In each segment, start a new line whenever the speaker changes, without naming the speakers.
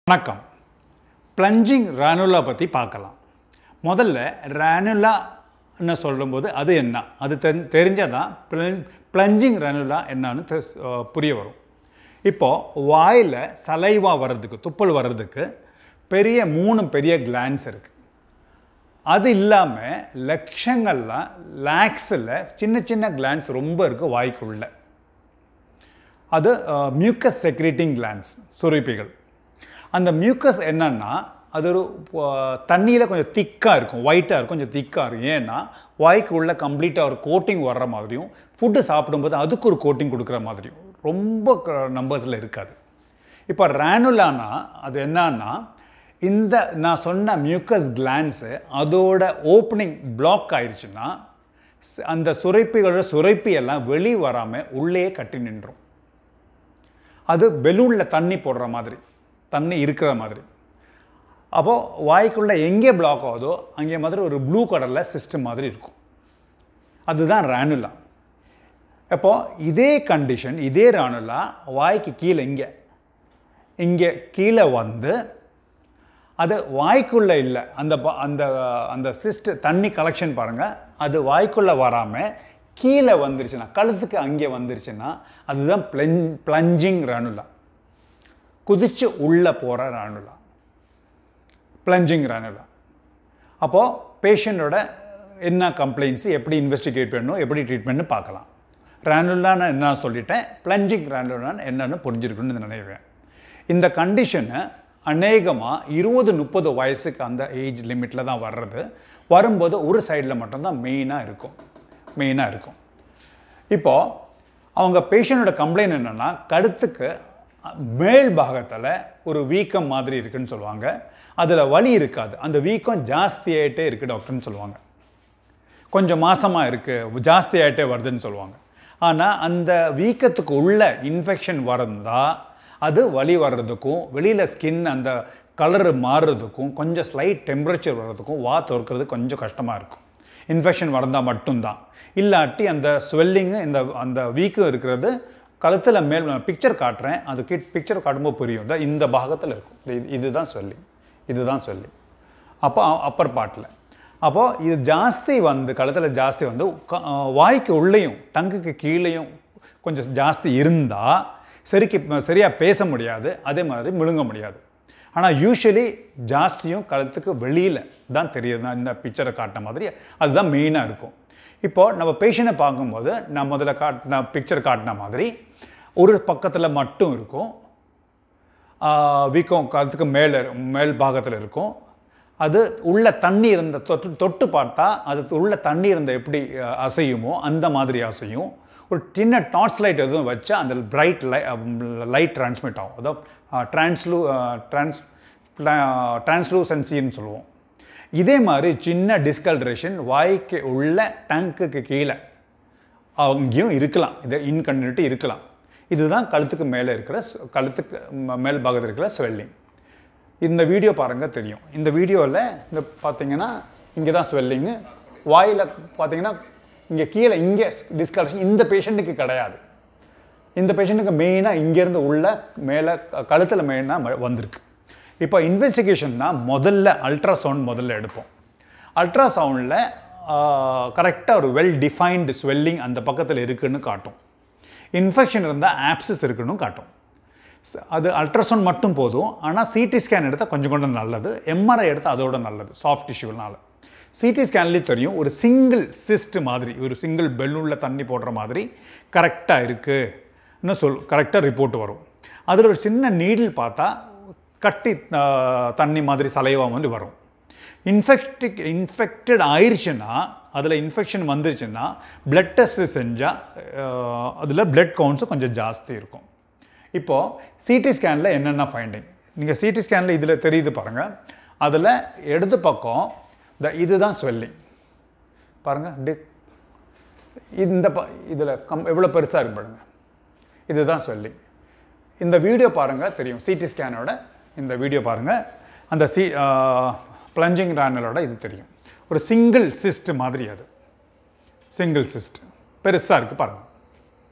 வணக்கம் பிளஞ்சிங் ரானுலா பற்றி பார்க்கலாம் முதல்ல ரானுலான்னு சொல்லும்போது அது என்ன அது தெரி தெரிஞ்சாதான் பிளஞ்சிங் ரானுலா என்னன்னு தெ- அஹ் புரிய வரும் இப்போது வாயில் சலைவா வர்றதுக்கு துப்பல் வர்றதுக்கு பெரிய மூணு பெரிய கிளான்ஸ் இருக்குது அது இல்லாமல் லட்சங்கள்லாம் லேக்ஸில் சின்ன சின்ன கிளான்ஸ் ரொம்ப இருக்குது வாய்க்குள்ள அது மியூக்கஸ் செக்ரேட்டிங் கிளான்ஸ் சுரப்பிகள் அந்த மியூக்கஸ் என்னன்னா அது ஒரு தண்ணியில் கொஞ்சம் திக்காக இருக்கும் ஒயிட்டாக இருக்கும் கொஞ்சம் திக்காக இருக்கும் ஏன்னா வாய்க்கு உள்ள கம்ப்ளீட்டாக ஒரு கோட்டிங் வர்ற மாதிரியும் ஃபுட்டு சாப்பிடும்போது அதுக்கு ஒரு கோட்டிங் கொடுக்குற மாதிரியும் ரொம்ப நம்பர்ஸில் இருக்காது இப்போ ரேனுலானா அது என்னன்னா இந்த நான் சொன்ன மியூக்கஸ் கிளான்ஸு அதோட ஓப்பனிங் பிளாக் ஆயிடுச்சுன்னா ஸ்- அந்த சுரைப்பிகளோட சுரைப்பி எல்லாம் வெளி வராமல் உள்ளே கட்டி நின்றும் அது பெலூனில் தண்ணி போடுற மாதிரி தண்ணி இருக்கிற மாதிரி அப்போது வாய்க்குள்ளே எங்கே பிளாக் ஆகுதோ அங்கே மாதிரி ஒரு ப்ளூ கலரில் சிஸ்டம் மாதிரி இருக்கும் அதுதான் ரானுலா அப்போது இதே கண்டிஷன் இதே ரானுலா வாய்க்கு கீழே இங்கே இங்கே கீழே வந்து அது வாய்க்குள்ளே இல்லை அந்த ப- அந்த அந்த சிஸ்ட் தண்ணி கலெக்ஷன் பாருங்கள் அது வாய்க்குள்ளே வராமல் கீழே வந்துருச்சுன்னா கழுத்துக்கு அங்கே வந்துருச்சுன்னா அதுதான் பிளஞ் பிளஞ்சிங் ரானுலா குதிச்சு உள்ளே போகிற ரானுலா பிளஞ்சிங் ரானுலா அப்போது பேஷண்ட்டோட என்ன கம்ப்ளைண்ட்ஸ் எப்படி இன்வெஸ்டிகேட் பண்ணணும் எப்படி ட்ரீட்மெண்ட்னு பார்க்கலாம் ரானுலான்னு என்ன சொல்லிட்டேன் பிளஞ்சிங் ரானுலான்னு என்னன்னு புரிஞ்சிருக்குன்னு நினைக்கிறேன் இந்த கண்டிஷனை அநேகமாக இருபது முப்பது வயசுக்கு அந்த ஏஜ் லிமிட்டில் தான் வர்றது வரும்போது ஒரு சைடில் மட்டும்தான் மெயினாக இருக்கும் மெயினாக இருக்கும் இப்போது அவங்க பேஷண்ட்டோட கம்ப்ளைண்ட் என்னென்னா கழுத்துக்கு மேல் பாகத்தில் ஒரு வீக்கம் மாதிரி இருக்குன்னு சொல்லுவாங்க அதில் வலி இருக்காது அந்த வீக்கம் ஜாஸ்தியாயிட்டே இருக்குது டாக்டர்னு சொல்லுவாங்க கொஞ்சம் மாசமாக இருக்குது ஜாஸ்தி ஆகிட்டே வருதுன்னு சொல்லுவாங்க ஆனால் அந்த வீக்கத்துக்கு உள்ள இன்ஃபெக்ஷன் வரந்தா அது வலி வர்றதுக்கும் வெளியில் ஸ்கின் அந்த கலரு மாறுறதுக்கும் கொஞ்சம் ஸ்லைட் டெம்பரேச்சர் வர்றதுக்கும் வா திறக்கிறது கொஞ்சம் கஷ்டமாக இருக்கும் இன்ஃபெக்ஷன் வந்தால் மட்டும்தான் இல்லாட்டி அந்த ஸ்வெல்லிங்கு இந்த அந்த வீக்கம் இருக்கிறது கழுத்தில் மேல் பிக்சர் காட்டுறேன் அது கிட் பிக்சர் காட்டும்போது புரியும் இதோ இந்த பாகத்தில் இருக்கும் இது இதுதான் ஸ்வெல்லிங் இதுதான் ஸ்வெல்லிங் அப்போ அப்பர் பார்ட்டில் அப்போது இது ஜாஸ்தி வந்து கழுத்தில் ஜாஸ்தி வந்து க- வாய்க்கு உள்ளேயும் டங்குக்கு கீழேயும் கொஞ்சம் ஜாஸ்தி இருந்தால் சரிக்கு சரியாக பேச முடியாது அதே மாதிரி முழுங்க முடியாது ஆனால் யூஸ்வலி ஜாஸ்தியும் கழுத்துக்கு வெளியில் தான் தெரியுது நான் இந்த பிக்சரை காட்டின மாதிரி அதுதான் மெயினாக இருக்கும் இப்போது நம்ம பேஷண்ட்டை பார்க்கும்போது நான் முதல்ல காட்டின பிக்சர் காட்டின மாதிரி ஒரு பக்கத்தில் மட்டும் இருக்கும் ஆஹ் வீக்கம் கழுத்துக்கு மேலே மேல் பாகத்தில் இருக்கும் அது உள்ள தண்ணி இருந்த தொட்டு தொட்டு பார்த்தா அது உள்ள தண்ணி இருந்த எப்படி அஹ், அசையுமோ அந்த மாதிரி அசையும் ஒரு சின்ன டார்ச் லைட் எதுவும் வச்சா அந்த பிரைட் லை லைட் டிரான்ஸ்மிட் ஆகும் அதாவது ட்ரான்ஸ்லூ ட்ரான்ஸ் டிரான்ஸ்லூசன்சின்னு சொல்லுவோம் இதே மாதிரி சின்ன டிஸ்கல்ட்ரேஷன் வாய்க்கு உள்ள டங்குக்கு கீழே அங்கேயும் இருக்கலாம் இது இன்கண்டினியூட்டி இருக்கலாம் இதுதான் கழுத்துக்கு மேலே இருக்கிற ஸ்- கழுத்துக்கு ம- மேல் பாகத்தில் இருக்கிற ஸ்வெல்லிங் இந்த வீடியோ பாருங்கள் தெரியும் இந்த வீடியோவில் இந்த பார்த்தீங்கன்னா இங்கே தான் ஸ்வெல்லிங்கு வாயில் பார்த்தீங்கன்னா இங்கே கீழே இங்கே டிஸ்கலரேஷன் இந்த பேஷண்ட்டுக்கு கிடையாது இந்த பேஷண்ட்டுக்கு மெயினாக இங்கேருந்து உள்ள மேலே கழுத்தில் மெயினாக வந்திருக்கு இப்போ இன்வெஸ்டிகேஷன்னா முதல்ல அல்ட்ராசவுண்ட் முதல்ல எடுப்போம் அல்ட்ராசவுண்டில் கரெக்டாக ஒரு வெல் டிஃபைன்டு ஸ்வெல்லிங் அந்த பக்கத்தில் இருக்குன்னு காட்டும் இன்ஃபெக்ஷன் இருந்தால் ஆப்சஸ் இருக்குன்னு காட்டும் ச- அது அல்ட்ராசவுண்ட் மட்டும் போதும் ஆனால் சிடி ஸ்கேன் எடுத்தால் கொஞ்சம் கொஞ்சம் நல்லது எம்ஆர்ஐ எடுத்தால் அதோட நல்லது சாஃப்ட் டிஷ்யூனால சிடி ஸ்கேன்லேயும் தெரியும் ஒரு சிங்கிள் சிஸ்ட் மாதிரி ஒரு சிங்கிள் பெலூனில் தண்ணி போடுற மாதிரி கரெக்டாக இருக்குன்னு சொல் கரெக்டாக ரிப்போர்ட் வரும் அதில் ஒரு சின்ன நீடில் பார்த்தா கட்டி ஆ, தண்ணி மாதிரி சலைவா மாதிரி வரும் இன்ஃபெக்டிக் இன்ஃபெக்டட் ஆயிடுச்சுன்னா அதில் இன்ஃபெக்ஷன் வந்துருச்சுன்னா பிளட் டெஸ்ட் செஞ்சால் அதில் பிளட் கவுண்ட்ஸும் கொஞ்சம் ஜாஸ்தி இருக்கும் இப்போது சிடி ஸ்கேனில் என்னென்ன ஃபைண்டிங் நீங்கள் சிடி ஸ்கேனில் இதில் தெரியுது பாருங்கள் அதில் இடது பக்கம் இந்த இதுதான் ஸ்வெல்லிங் பாருங்கள் டி இந்த ப இதில் கம் எவ்வளோ பெருசாக இருக்கு பாருங்க இதுதான் ஸ்வெல்லிங் இந்த வீடியோ பாருங்கள் தெரியும் சிடி ஸ்கேனோட இந்த வீடியோ பாருங்கள் அந்த சி பிளஞ்சிங் ரேனலோட இது தெரியும் ஒரு சிங்கிள் சிஸ்ட் மாதிரி அது சிங்கிள் சிஸ்ட் பெருசாக இருக்குது பாருங்கள்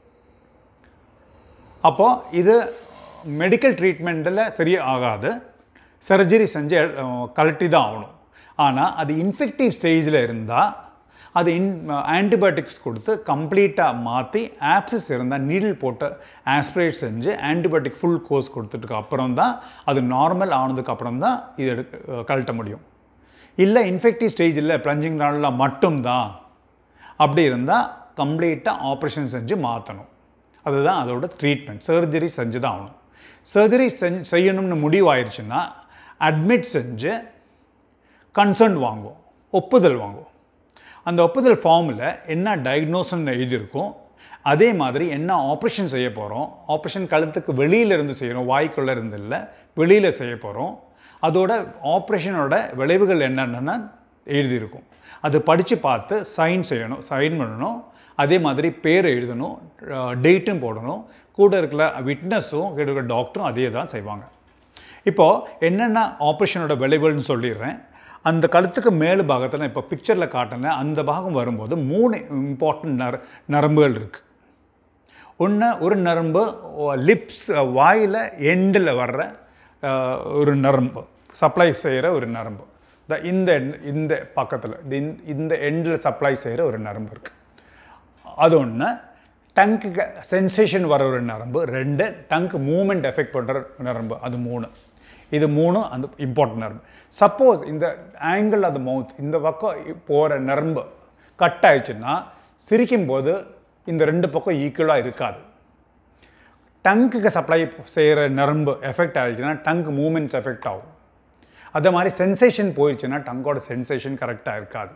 அப்போது இது மெடிக்கல் ட்ரீட்மெண்ட்டில் சரி ஆகாது சர்ஜரி செஞ்சு அஹ், கழட்டி தான் ஆகணும் ஆனால் அது இன்ஃபெக்டிவ் ஸ்டேஜில் இருந்தால் அது இன் ஆன்டிபயோட்டிக்ஸ் கொடுத்து கம்ப்ளீட்டாக மாற்றி ஆப்சஸ் இருந்தால் நீடில் போட்டு ஆஸ்பிரேட் செஞ்சு ஆன்டிபயோட்டிக் ஃபுல் கோர்ஸ் கொடுத்துட்டுக்கு அப்புறம் தான் அது நார்மல் ஆனதுக்கு அப்புறம் தான் இது எடுக்க கழட்ட முடியும் இல்லை இன்ஃபெக்டிவ் ஸ்டேஜில் ப்ளஞ்சிங் நாளில் மட்டும்தான் அப்படி இருந்தால் கம்ப்ளீட்டாக ஆப்ரேஷன் செஞ்சு மாற்றணும் அதுதான் அதோட ட்ரீட்மெண்ட் சர்ஜரி செஞ்சு தான் ஆகணும் சர்ஜரி செஞ்சு செய்யணும்னு முடிவாயிருச்சுன்னா அட்மிட் செஞ்சு கன்சர்ன் வாங்குவோம் ஒப்புதல் வாங்குவோம் அந்த ஒப்புதல் ஃபார்மில் என்ன டயக்னோஸ்ன்னு எழுதியிருக்கும் அதே மாதிரி என்ன ஆப்ரேஷன் செய்ய போகிறோம் ஆப்ரேஷன் கழுத்துக்கு வெளியில இருந்து செய்யணும் வாய்க்குள்ளே இருந்து இல்லை வெளியில் செய்ய போகிறோம் அதோட ஆப்ரேஷனோட விளைவுகள் என்னென்னு எழுதியிருக்கும் அது படித்து பார்த்து சைன் செய்யணும் சைன் பண்ணணும் அதே மாதிரி பேர் எழுதணும் டேட்டும் போடணும் கூட இருக்கிற விட்னஸும் கூட இருக்கிற டாக்டரும் அதே தான் செய்வாங்க இப்போது என்னென்ன ஆப்ரேஷனோட விளைவுகள்னு சொல்லிடுறேன் அந்த கழுத்துக்கு மேல் பாகத்தில் இப்போ பிக்சரில் காட்டினேன் அந்த பாகம் வரும்போது மூணு இம்பார்ட்டன்ட் நர நரம்புகள் இருக்குது ஒன்று ஒரு நரம்பு லிப்ஸ் வாயில் எண்டில் வர்ற அஹ், ஒரு நரம்பு சப்ளை செய்கிற ஒரு நரம்பு இந்த இந்த end- இந்த பக்கத்தில் இந்த இந்த எண்டில் சப்ளை செய்கிற ஒரு நரம்பு இருக்குது அது ஒன்று டங்குக்கு சென்சேஷன் வர ஒரு நரம்பு ரெண்டு டங்க் மூமெண்ட் எஃபெக்ட் பண்ணுற நரம்பு அது மூணு இது மூணும் அந்த இம்பார்ட்டன்ட் நரம்பு சப்போஸ் இந்த ஆங்கிள் ஆஃப் த மவுத் இந்த பக்கம் போகிற நரம்பு கட் ஆயிடுச்சுன்னா சிரிக்கும் போது இந்த ரெண்டு பக்கம் ஈக்குவலாக இருக்காது டங்குக்கு சப்ளை செய்கிற நரம்பு எஃபெக்ட் ஆகிடுச்சுன்னா டங்க் மூமெண்ட்ஸ் எஃபெக்ட் ஆகும் அதே மாதிரி சென்சேஷன் போயிடுச்சுன்னா டங்கோட சென்சேஷன் கரெக்டாக இருக்காது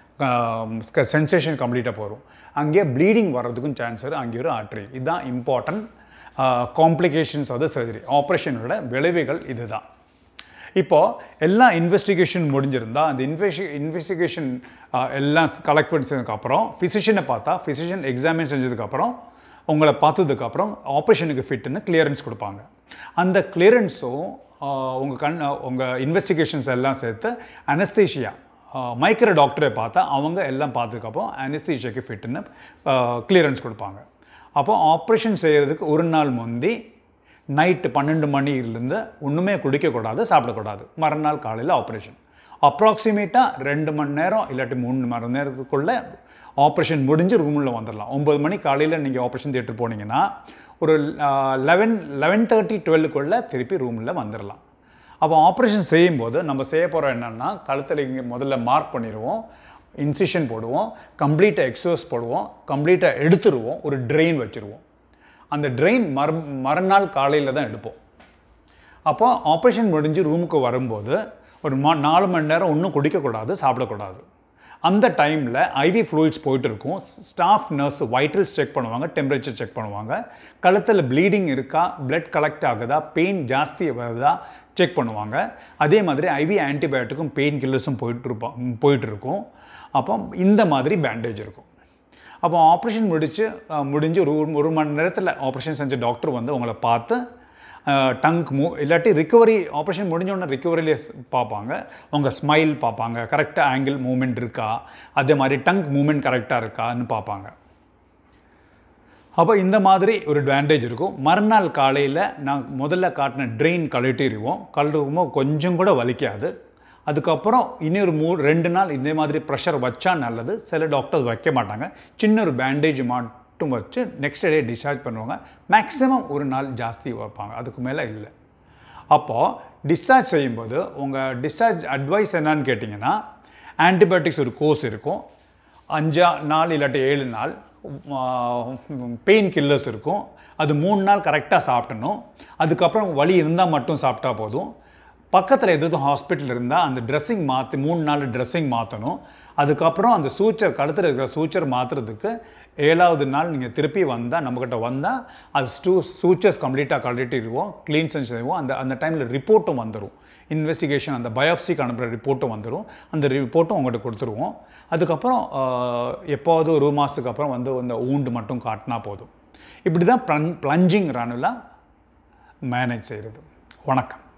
சென்சேஷன் கம்ப்ளீட்டாக போகும் அங்கேயே ப்ளீடிங் வர்றதுக்கும் சான்ஸ் இருக்குது அங்கே ஒரு ஆர்ட்ரி இதுதான் important complications of the surgery ஆப்ரேஷனோட விளைவுகள் இதுதான் இப்போது எல்லா இன்வெஸ்டிகேஷன் முடிஞ்சிருந்தா அந்த இன்வெஸ்டி இன்வெஸ்டிகேஷன் எல்லாம் கலெக்ட் பண்ணதுக்கப்புறம் ஃபிசிஷியனை பார்த்தா ஃபிசிஷியன் எக்ஸாமின் செஞ்சதுக்கப்புறம் உங்களை பார்த்ததுக்கப்புறம் ஆப்ரேஷனுக்கு ஃபிட்டுன்னு கிளியரன்ஸ் கொடுப்பாங்க அந்த கிளியரன்ஸும் உங்கள் கண் உங்கள் இன்வெஸ்டிகேஷன்ஸ் எல்லாம் சேர்த்து அனஸ்தீஷியா மைக்ரோ டாக்டரை பார்த்தா அவங்க எல்லாம் பார்த்ததுக்கப்புறம் அனஸ்தீஷியாக்கு ஃபிட்டுன்னு கிளியரன்ஸ் கொடுப்பாங்க அப்போ ஆப்ரேஷன் செய்கிறதுக்கு ஒரு நாள் முந்தி நைட்டு பன்னெண்டு மணிலேருந்து ஒன்றுமே குடிக்கக்கூடாது சாப்பிடக்கூடாது மறுநாள் காலையில் ஆப்ரேஷன் அப்ராக்சிமேட்டாக ரெண்டு மணி நேரம் இல்லாட்டி மூணு மணி நேரத்துக்குள்ளே ஆப்ரேஷன் முடிஞ்சு ரூமில் வந்துடலாம் ஒம்பது மணி காலையில் நீங்கள் ஆப்ரேஷன் தியேட்டர் போனீங்கன்னா ஒரு லெவன் லெவன் தேர்ட்டி டுவெல்லுக்குள்ளே திருப்பி ரூமில் வந்துடலாம் அப்போ ஆப்ரேஷன் செய்யும்போது நம்ம செய்ய போகிறோம் என்னென்னா கழுத்தில் இங்கே முதல்ல மார்க் பண்ணிடுவோம் இன்சிஷன் போடுவோம் கம்ப்ளீட்டாக எக்ஸோஸ் போடுவோம் கம்ப்ளீட்டாக எடுத்துருவோம் ஒரு ட்ரெயின் வச்சுருவோம் அந்த ட்ரெயின் மறு மறுநாள் காலையில் தான் எடுப்போம் அப்போ ஆப்ரேஷன் முடிஞ்சு ரூமுக்கு வரும்போது ஒரு மா நாலு மணி நேரம் ஒன்றும் குடிக்கக்கூடாது சாப்பிடக்கூடாது அந்த டைமில் ஐவி ஃப்ளூயிட்ஸ் போயிட்டு இருக்கும் ஸ்டாஃப் நர்ஸ் வைட்டல்ஸ் செக் பண்ணுவாங்க டெம்பரேச்சர் செக் பண்ணுவாங்க கழுத்தில் ப்ளீடிங் இருக்கா பிளட் கலெக்ட் ஆகுதா பெயின் ஜாஸ்தி வருதா செக் பண்ணுவாங்க அதே மாதிரி ஐவி ஆன்டிபயோட்டிக்கும் பெயின் கில்லர்ஸும் போயிட்டு இருப்போம் போயிட்டு இருக்கும் அப்போ இந்த மாதிரி பேண்டேஜ் இருக்கும் அப்போ ஆப்ரேஷன் முடிச்சு அஹ், முடிஞ்சு ஒரு ஒரு மணி நேரத்தில் ஆப்ரேஷன் செஞ்ச டாக்டர் வந்து உங்களை பார்த்து டங்க் மூ இல்லாட்டி ரிக்கவரி ஆப்ரேஷன் முடிஞ்ச உடனே ரிக்கவரியிலே பார்ப்பாங்க உங்கள் ஸ்மைல் பார்ப்பாங்க கரெக்டாக ஆங்கிள் மூமெண்ட் இருக்கா அதே மாதிரி டங்க் மூமெண்ட் கரெக்டாக இருக்கான்னு பார்ப்பாங்க அப்போ இந்த மாதிரி ஒரு அட்வான்டேஜ் இருக்கும் மறுநாள் காலையில் நான் முதல்ல காட்டின ட்ரெயின் கழட்டிடுவோம் கழட்டுவோம் கொஞ்சம் கூட வலிக்காது அதுக்கப்புறம் இன்னொரு மூ ரெண்டு நாள் இந்த மாதிரி ப்ரெஷர் வச்சா நல்லது சில டாக்டர்ஸ் வைக்க மாட்டாங்க சின்ன ஒரு பேண்டேஜ் மட்டும் வச்சு நெக்ஸ்ட் டே டிஸ்சார்ஜ் பண்ணுவாங்க மேக்ஸிமம் ஒரு நாள் ஜாஸ்தி வைப்பாங்க அதுக்கு மேலே இல்லை அப்போது டிஸ்சார்ஜ் செய்யும்போது உங்கள் டிஸ்சார்ஜ் அட்வைஸ் என்னன்னு கேட்டிங்கன்னா ஆன்டிபயோட்டிக்ஸ் ஒரு கோர்ஸ் இருக்கும் அஞ்சா நாள் இல்லாட்டி ஏழு நாள் பெயின் கில்லர்ஸ் இருக்கும் அது மூணு நாள் கரெக்டாக சாப்பிடணும் அதுக்கப்புறம் வலி இருந்தால் மட்டும் சாப்பிட்டா போதும் பக்கத்தில் எதுவும் ஹாஸ்பிட்டல் இருந்தால் அந்த ட்ரெஸ்ஸிங் மாற்றி மூணு நாள் ட்ரெஸ்ஸிங் மாற்றணும் அதுக்கப்புறம் அந்த சூச்சர் கழுத்தில் இருக்கிற சூச்சர் மாற்றுறதுக்கு ஏழாவது நாள் நீங்கள் திருப்பி வந்தால் நம்மக்கிட்ட வந்தால் அது ஸ்டூ சூச்சர்ஸ் கம்ப்ளீட்டாக கழட்டிடுவோம் க்ளீன் செஞ்சு செய்வோம் அந்த அந்த டைமில் ரிப்போர்ட்டும் வந்துடும் இன்வெஸ்டிகேஷன் அந்த பயோப்சிக்கு அனுப்புகிற ரிப்போர்ட்டும் வந்துடும் அந்த ரிப்போர்ட்டும் உங்கள்கிட்ட கொடுத்துருவோம் அதுக்கப்புறம் ஆஹ், எப்போவது ஒரு மாதத்துக்கு அப்புறம் வந்து அந்த ஊண்டு மட்டும் காட்டினா போதும் இப்படி தான் ப்ளன் ப்ளஞ்சிங் ரானுலா மேனேஜ் செய்கிறது வணக்கம்